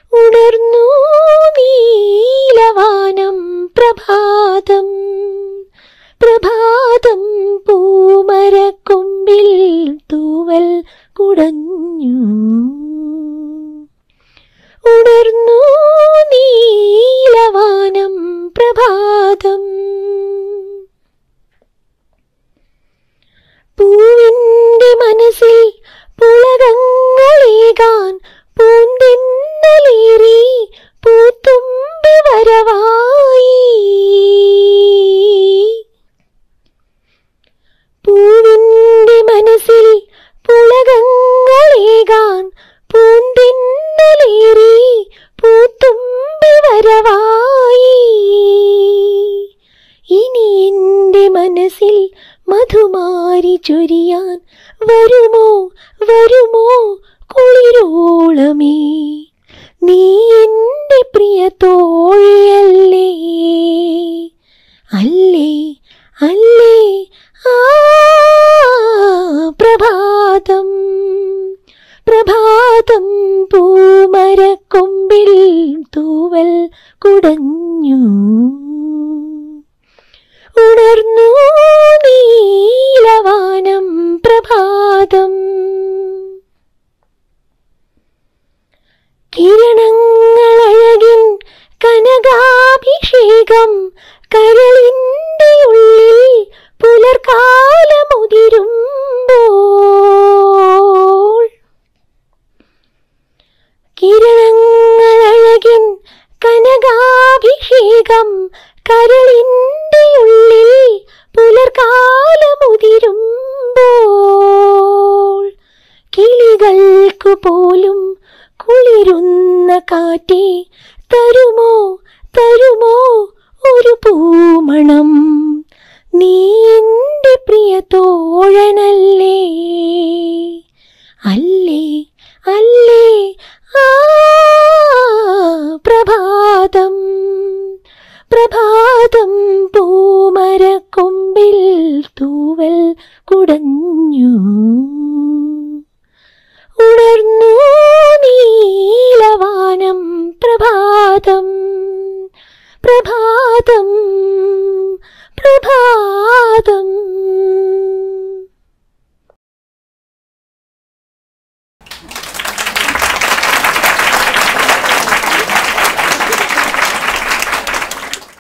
ഉണർന്നു നീലവാനം പ്രഭാതം പ്രഭാതം പൂമരക്കൊമ്പിൽ തൂവൽ കുടഞ്ഞു ഉണർന്നു നീലവാനം പ്രഭാതം പൂവിന്റെ മനസ്സിൽ പുളകങ്ങളേകാൻ പൂന്തിന്നലേറി പൂത്തുമ്പി വരവായി പൂവിന്റെ മനസ്സിൽ പുളകങ്ങളേകാൻ പൂന്തിന്നലേറി പൂത്തുമ്പി വരവായി ഇനി എന്റെ മനസ്സിൽ മധുമാരി ചൊരിയാൻ വരുമോ വരുമോ കുളിരോളമേ നീ എന്റെ പ്രിയ തോഴിയല്ലേ അല്ലേ അല്ലേ ആ പ്രഭാതം പ്രഭാതം പൂമരക്കൊമ്പിൽ തൂവൽ കുടഞ്ഞു ഉണർന്നു നീലവാനം പ്രഭാതം കിരണങ്ങളഴകിൻ കനകാഭിഷേകം കരളിന്റെ ഉള്ളിൽ പുലർക്കാലമുതിരുമ്പോൾ കിരണങ്ങളഴകിൻ കനകാഭിഷേകം കരളിന്റെ ഉള്ളിൽ പുലർക്കാലമുതിരുമ്പോൾ കിളികൾക്കു പോലും കുളിരുന്ന കാറ്റേ തരുമോ തരുമോ ഒരു പൂമണം നീ എന്റെ പ്രിയ തോഴനല്ലേ അല്ലേ അല്ലേ ആ പ്രഭാതം പ്രഭാതം പൂമരക്കൊമ്പിൽ തൂവൽ കുടഞ്ഞു ഉണർന്നു നീലവാനം പ്രഭാതം പ്രഭാതം പ്രഭാതം